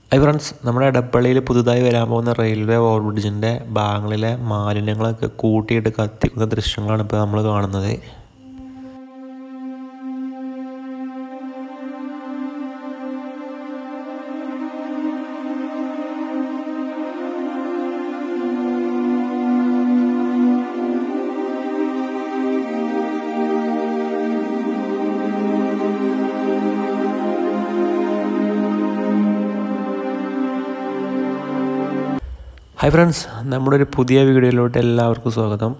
hi friends നമ്മുടെ എടപ്പള്ളിയിൽ പുതുതായി വരാൻ പോകുന്ന റെയിൽവേ ഓവർബ്രിഡ്ജിൻ്റെ ഭാഗങ്ങളിലെ മാലിന്യങ്ങളൊക്കെ കൂട്ടിയിട്ട് കത്തിക്കുന്ന ദൃശ്യങ്ങളാണ് ഇപ്പോൾ നമ്മൾ കാണുന്നത് ഹായ് ഫ്രണ്ട്സ് നമ്മുടെ ഒരു പുതിയ വീഡിയോയിലോട്ട് എല്ലാവർക്കും സ്വാഗതം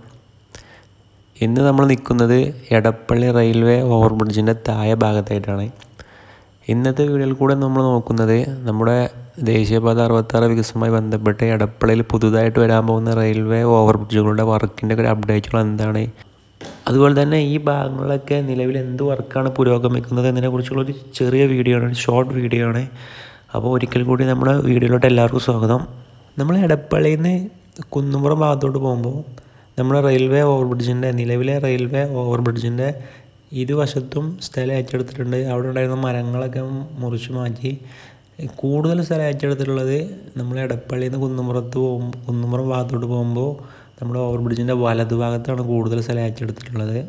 ഇന്ന് നമ്മൾ നിൽക്കുന്നത് എടപ്പള്ളി റെയിൽവേ ഓവർബ്രിഡ്ജിൻ്റെ താഴെ ഭാഗത്തായിട്ടാണ് ഇന്നത്തെ വീഡിയോയിൽ കൂടെ നമ്മൾ നോക്കുന്നത് നമ്മുടെ ദേശീയപാത അറുപത്താറ് വികസനവുമായി ബന്ധപ്പെട്ട് എടപ്പള്ളിയിൽ പുതുതായിട്ട് വരാൻ പോകുന്ന റെയിൽവേ ഓവർബ്രിഡ്ജുകളുടെ വർക്കിൻ്റെ ഒരു അപ്ഡേറ്റുകൾ എന്താണ് അതുപോലെ തന്നെ ഈ ഭാഗങ്ങളിലൊക്കെ നിലവിൽ എന്ത് വർക്കാണ് പുരോഗമിക്കുന്നത് എന്നതിനെക്കുറിച്ചുള്ള ഒരു ചെറിയ വീഡിയോ ആണ് ഒരു ഷോർട്ട് വീഡിയോ ആണ് അപ്പോൾ ഒരിക്കൽ കൂടി നമ്മുടെ വീഡിയോയിലോട്ട് എല്ലാവർക്കും സ്വാഗതം നമ്മൾ എടപ്പള്ളിയിൽ നിന്ന് കുന്നുംപുറം ഭാഗത്തോട്ട് പോകുമ്പോൾ നമ്മുടെ റെയിൽവേ ഓവർബ്രിഡ്ജിൻ്റെ നിലവിലെ റെയിൽവേ ഓവർബ്രിഡ്ജിൻ്റെ ഇരുവശത്തും സ്ഥലം ഏറ്റെടുത്തിട്ടുണ്ട് അവിടെ ഉണ്ടായിരുന്ന മരങ്ങളൊക്കെ മുറിച്ച് മാറ്റി കൂടുതൽ സ്ഥലം ഏറ്റെടുത്തിട്ടുള്ളത് നമ്മൾ എടപ്പള്ളിയിൽ നിന്ന് കുന്നുംപുറത്ത് പോകുമ്പോൾ കുന്നുംപുറം ഭാഗത്തോട്ട് പോകുമ്പോൾ നമ്മുടെ ഓവർബ്രിഡ്ജിൻ്റെ വലതുഭാഗത്താണ് കൂടുതൽ സ്ഥലം ഏറ്റെടുത്തിട്ടുള്ളത്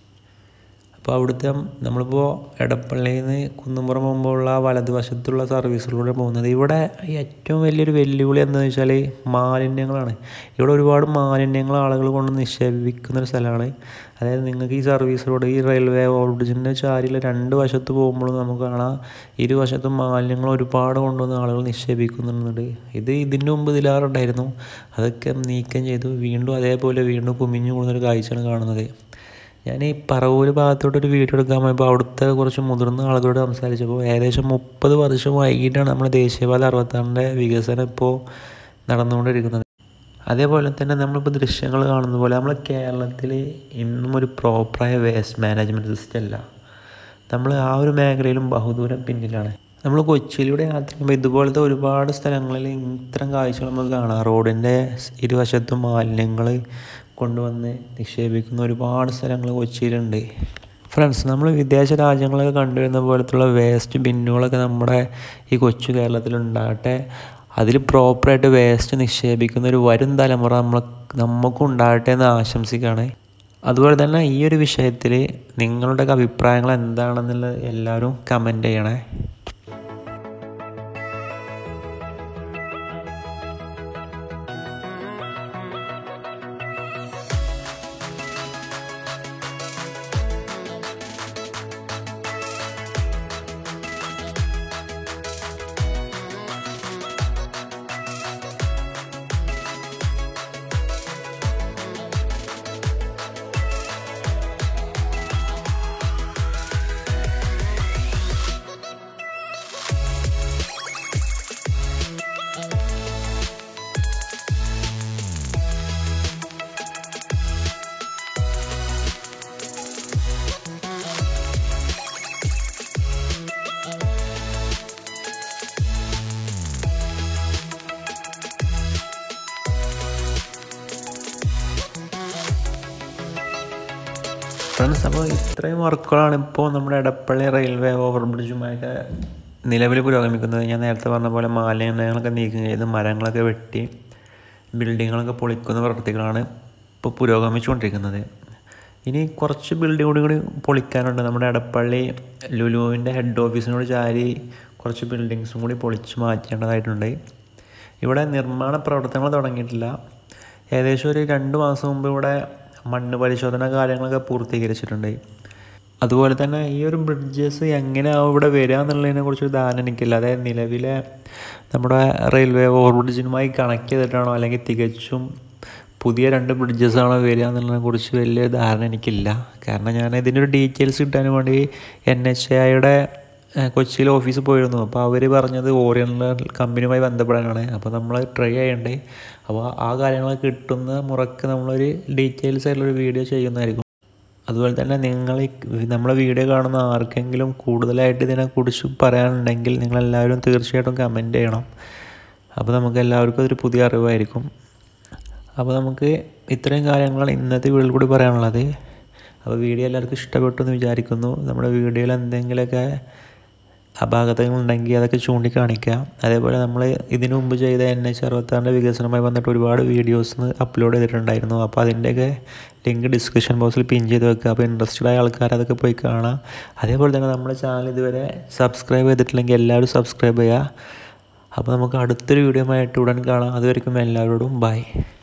അപ്പോൾ അവിടുത്തെ നമ്മളിപ്പോൾ എടപ്പള്ളിയിൽ നിന്ന് കുന്നുംപുറം പോകുമ്പോഴുള്ള വലതുവശത്തുള്ള സർവീസിലൂടെ പോകുന്നത് ഇവിടെ ഏറ്റവും വലിയൊരു വെല്ലുവിളി എന്താണെന്ന് വെച്ചാൽ മാലിന്യങ്ങളാണ് ഇവിടെ ഒരുപാട് മാലിന്യങ്ങൾ ആളുകൾ കൊണ്ട് നിക്ഷേപിക്കുന്ന ഒരു സ്ഥലമാണ് അതായത് നിങ്ങൾക്ക് ഈ സർവീസിലൂടെ ഈ റെയിൽവേ ഓവർബ്രിഡ്ജിൻ്റെ ചാരിൽ രണ്ട് വശത്ത് പോകുമ്പോഴും നമുക്ക് കാണാം ഇരുവശത്തും മാലിന്യങ്ങൾ ഒരുപാട് കൊണ്ടുവന്ന് ആളുകൾ നിക്ഷേപിക്കുന്നുണ്ട് ഇത് ഇതിൻ്റെ മുമ്പ് ഇതിലാറുണ്ടായിരുന്നു അതൊക്കെ നീക്കം ചെയ്തു വീണ്ടും അതേപോലെ വീണ്ടും കുമിഞ്ഞു കൂടുന്നൊരു കാഴ്ചയാണ് കാണുന്നത് ഞാൻ ഈ പറവൂർ ഭാഗത്തോട്ടൊരു വീഡിയോ എടുക്കാൻ പോയപ്പോൾ അവിടുത്തെ കുറച്ച് മുതിർന്ന ആളുകളോട് സംസാരിച്ചപ്പോൾ ഏകദേശം മുപ്പത് വർഷം വൈകിട്ടാണ് നമ്മുടെ ദേശീയപാത അറുപത്താറിൻ്റെ വികസനം ഇപ്പോൾ നടന്നുകൊണ്ടിരിക്കുന്നത് അതേപോലെ തന്നെ നമ്മളിപ്പോൾ ദൃശ്യങ്ങൾ കാണുന്ന പോലെ നമ്മളെ കേരളത്തിൽ ഇന്നും ഒരു പ്രോപ്പറായ വേസ്റ്റ് മാനേജ്മെൻറ്റ് സിസ്റ്റം അല്ല നമ്മൾ ആ ഒരു മേഖലയിലും ബഹുദൂരം പിന്നിലാണ് നമ്മൾ കൊച്ചിയിലൂടെ യാത്ര ചെയ്യുമ്പോൾ ഇതുപോലത്തെ ഒരുപാട് സ്ഥലങ്ങളിൽ ഇത്തരം കാഴ്ചകൾ നമുക്ക് കാണാം റോഡിൻ്റെ ഇരുവശത്തും മാലിന്യങ്ങൾ കൊണ്ടുവന്ന് നിക്ഷേപിക്കുന്ന ഒരുപാട് സ്ഥലങ്ങൾ കൊച്ചിയിലുണ്ട് ഫ്രണ്ട്സ് നമ്മൾ വിദേശ രാജ്യങ്ങളൊക്കെ കണ്ടുവരുന്ന പോലത്തുള്ള വേസ്റ്റ് ബിന്നുകളൊക്കെ നമ്മുടെ ഈ കൊച്ചു കേരളത്തിലുണ്ടാകട്ടെ അതിൽ പ്രോപ്പറായിട്ട് വേസ്റ്റ് നിക്ഷേപിക്കുന്ന ഒരു വരും തലമുറ നമ്മൾ നമുക്കും ഉണ്ടാകട്ടെ എന്ന് ആശംസിക്കുകയാണ് അതുപോലെ തന്നെ ഈ ഒരു വിഷയത്തിൽ നിങ്ങളുടെയൊക്കെ അഭിപ്രായങ്ങൾ എന്താണെന്നുള്ളത് എല്ലാവരും കമൻറ്റ് ചെയ്യണേ ഫ്രണ്ട്സ് അപ്പോൾ ഇത്രയും വർക്കുകളാണ് ഇപ്പോൾ നമ്മുടെ എടപ്പള്ളി റെയിൽവേ ഓവർ ബ്രിഡ്ജുമായൊക്കെ നിലവിൽ പുരോഗമിക്കുന്നത് ഞാൻ നേരത്തെ പറഞ്ഞ പോലെ മാലിന്യങ്ങളൊക്കെ നീക്കം ചെയ്ത് മരങ്ങളൊക്കെ വെട്ടി ബിൽഡിങ്ങുകളൊക്കെ പൊളിക്കുന്ന പ്രവൃത്തികളാണ് ഇപ്പോൾ പുരോഗമിച്ചുകൊണ്ടിരിക്കുന്നത് ഇനി കുറച്ച് ബിൽഡിംഗ് കൂടി പൊളിക്കാനുണ്ട് നമ്മുടെ എടപ്പള്ളി ലുലുവിൻ്റെ ഹെഡ് ഓഫീസിനോട് ചാരി കുറച്ച് ബിൽഡിങ്സും കൂടി പൊളിച്ച് മാറ്റേണ്ടതായിട്ടുണ്ട് ഇവിടെ നിർമ്മാണ പ്രവർത്തനങ്ങൾ തുടങ്ങിയിട്ടില്ല ഏകദേശം ഒരു രണ്ട് മാസം മുമ്പ് ഇവിടെ മണ്ണ് പരിശോധന കാര്യങ്ങളൊക്കെ പൂർത്തീകരിച്ചിട്ടുണ്ട് അതുപോലെ തന്നെ ഈ ഒരു ബ്രിഡ്ജസ് എങ്ങനെയാവും ഇവിടെ വരിക എന്നുള്ളതിനെ കുറിച്ച് ധാരണ എനിക്കില്ല അതായത് നിലവിലെ നമ്മുടെ റെയിൽവേ ഓവർ ബ്രിഡ്ജിനുമായി കണക്ട് ചെയ്തിട്ടാണോ അല്ലെങ്കിൽ തികച്ചും പുതിയ രണ്ട് ബ്രിഡ്ജസ് ആണോ വരിക എന്നുള്ളതിനെ കുറിച്ച് വലിയ ധാരണ എനിക്കില്ല കാരണം ഞാൻ ഇതിൻ്റെ ഡീറ്റെയിൽസ് കിട്ടാൻ വേണ്ടി എൻ എച്ച് ഐയുടെ കൊച്ചിയിൽ ഓഫീസിൽ പോയിരുന്നു അപ്പോൾ അവർ പറഞ്ഞത് ഓറിയൻ്റൽ കമ്പനിയുമായി ബന്ധപ്പെടാനാണ് അപ്പോൾ നമ്മൾ ട്രൈ ചെയ്യണ്ടേ അപ്പോൾ ആ കാര്യങ്ങൾ കിട്ടുന്ന മുറക്ക് നമ്മളൊരു ഡീറ്റെയിൽസ് ആയിട്ടുള്ളൊരു വീഡിയോ ചെയ്യുന്നതായിരിക്കും അതുപോലെ തന്നെ നിങ്ങൾ നമ്മളെ വീഡിയോ കാണുന്ന ആർക്കെങ്കിലും കൂടുതലായിട്ട് ഇതിനെക്കുറിച്ച് പറയാനുണ്ടെങ്കിൽ നിങ്ങളെല്ലാവരും തീർച്ചയായിട്ടും കമൻറ്റ് ചെയ്യണം അപ്പോൾ നമുക്ക് എല്ലാവർക്കും അതൊരു പുതിയ അറിവായിരിക്കും അപ്പോൾ നമുക്ക് ഇത്രയും കാര്യങ്ങളാണ് ഇന്നത്തെ വീഡിയോയിൽ കൂടി പറയാനുള്ളത് അപ്പോൾ വീഡിയോ എല്ലാവർക്കും ഇഷ്ടപ്പെട്ടു എന്ന് വിചാരിക്കുന്നു നമ്മുടെ വീഡിയോയിൽ എന്തെങ്കിലുമൊക്കെ അപാകതകളുണ്ടെങ്കിൽ അതൊക്കെ ചൂണ്ടിക്കാണിക്കുക അതേപോലെ നമ്മൾ ഇതിനു മുമ്പ് ചെയ്ത എൻ എച്ച് അറുപത്താറിൻ്റെ വികസനവുമായി ബന്ധപ്പെട്ട് ഒരുപാട് വീഡിയോസ് അപ്ലോഡ് ചെയ്തിട്ടുണ്ടായിരുന്നു അപ്പോൾ അതിൻ്റെയൊക്കെ ലിങ്ക് ഡിസ്ക്രിപ്ഷൻ ബോക്സിൽ പിൻ ചെയ്ത് വെക്കുക അപ്പോൾ ഇൻട്രസ്റ്റഡ് ആയ ആൾക്കാർ അതൊക്കെ പോയി കാണാം അതേപോലെ തന്നെ നമ്മുടെ ചാനൽ ഇതുവരെ സബ്സ്ക്രൈബ് ചെയ്തിട്ടില്ലെങ്കിൽ എല്ലാവരും സബ്സ്ക്രൈബ് ചെയ്യുക അപ്പോൾ നമുക്ക് അടുത്തൊരു വീഡിയോ ആയിട്ട് ഉടൻ കാണാം അതുവരെയും എല്ലാവരോടും ബൈ